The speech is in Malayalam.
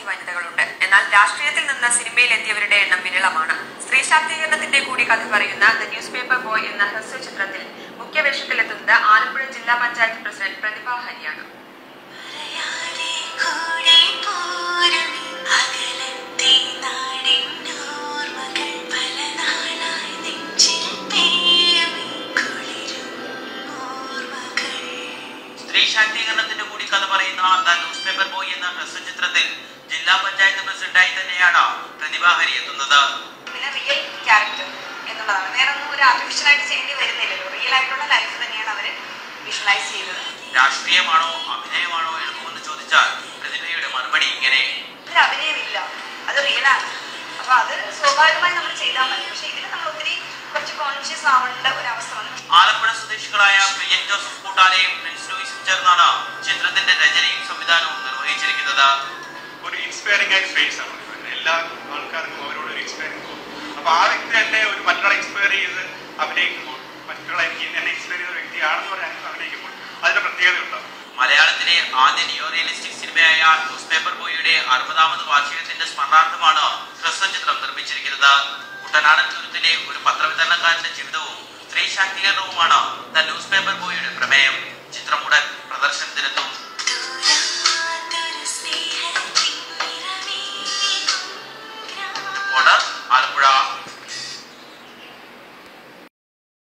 നിരവധി വനിതകളുണ്ട് എന്നാൽ രാഷ്ട്രീയത്തിൽ നിന്ന് സിനിമയിൽ എത്തിയവരുടെ എണ്ണം വിരളമാണ് സ്ത്രീ ശാക്തീകരണത്തിന്റെ കൂടി കഥ പറയുന്ന ദ ന്യൂസ് പേപ്പർ ബോയ് എന്ന ഹ്രസ്വ ചിത്രത്തിൽ മുഖ്യവേഷത്തിലെത്തുന്നത് ആലപ്പുഴ ജില്ലാ പഞ്ചായത്ത് പ്രസിഡന്റ് പ്രതിഭ ഹരിയാണ് പറയാതെ കൂടെ പോരുമി അകലത്തെ നാടിനോർമ്മകൾ പല നാളായി നെഞ്ചിൽ പേയുമി കുളിരും ഓർമ്മകൾ സ്ത്രീ ശാക്തീകരണത്തിന്റെ കൂടി കഥ പറയുന്ന ദ ന്യൂസ് പേപ്പർ ബോയ് എന്ന ഹ്രസ്വചിത്രത്തിൽ ജില്ലാ പഞ്ചായത്ത് പ്രസിഡന്റായി തന്നെയാണ് പ്രതിഭ ഹരി എത്തുന്നത് പിന്നെ റിയൽ ക്യാരക്ടർ എന്നുള്ളതാണ് വേറെ ഒന്നും ഒരു ആർട്ടിഫിഷ്യൽ ആയിട്ട് ചെയ്യേണ്ടി വരുന്നില്ലല്ലോ റിയൽ ആയിട്ടുള്ള ലൈഫ് തന്നെയാണ് അവർ വിഷ്വലൈസ് ചെയ്തത് രാഷ്ട്രീയമാണോ അഭിനയമാണോ എളുപ്പമെന്ന് ചോദിച്ചാൽ പ്രതിഭയുടെ മറുപടി ഇങ്ങനെ ഇതിൽ അഭിനയമില്ല അത് റിയലാണ് അപ്പൊ അത് സ്വാഭാവികമായി നമ്മൾ ചെയ്താൽ മതി പക്ഷെ ഇതിൽ നമ്മൾ ഒത്തിരി കുറച്ച് കോൺഷ്യസ് ആവേണ്ട ഒരു അവസ്ഥ വന്നു ആലപ്പുഴ സ്വദേശികളായ പ്രിയൻ ജോസഫ് കൂട്ടാലെയും പ്രിൻസ് ലൂയിസും ചേർന്നാണ് ചിത്രത്തിന്റെ രചനയും സംവിധാനവും നിർവഹിച്ചിരിക്കുന്നത് ഒരു ഇൻസ്പയറിംഗ് ആയ സ്പേസ് ആണ് ഇത്. എല്ലാ ആൾക്കാർക്കും അവരോട് ഒരു ഇൻസ്പയറിംഗ് തോന്നും അപ്പൊ ആ വ്യക്തി തന്നെ ഒരു മറ്റൊരാളെ ഇൻസ്പയർ ചെയ്ത് അഭിനയിക്കുമ്പോൾ മറ്റൊരാളെ എനിക്ക് എന്നെ ഇൻസ്പയർ ചെയ്ത വ്യക്തിയാണെന്ന് പറയാൻ അഭിനയിക്കുമ്പോൾ അതിന്റെ പ്രത്യേകത ഉണ്ടാവും മലയാളത്തിലെ ആദ്യ നിയോ റിയലിസ്റ്റിക് സിനിമയായ ന്യൂസ് പേപ്പർ ബോയിയുടെ അറുപതാമത് വാർഷികത്തിന്റെ സ്മരണാർത്ഥമാണ് ഹ്രസ്വചിത്രം നിർമ്മിച്ചിരിക്കുന്നത് കുട്ടനാടൻ തുരുത്തിലെ ഒരു പത്രവിതരണക്കാരന്റെ ജീവിതവും സ്ത്രീ ശാക്തീകരണവുമാണ് ദ ന്യൂസ് പേപ്പർ ബോയിയുടെ പ്രമേയം ചിത്രം ഉടൻ പ്രദർശനത്തിലെത്തും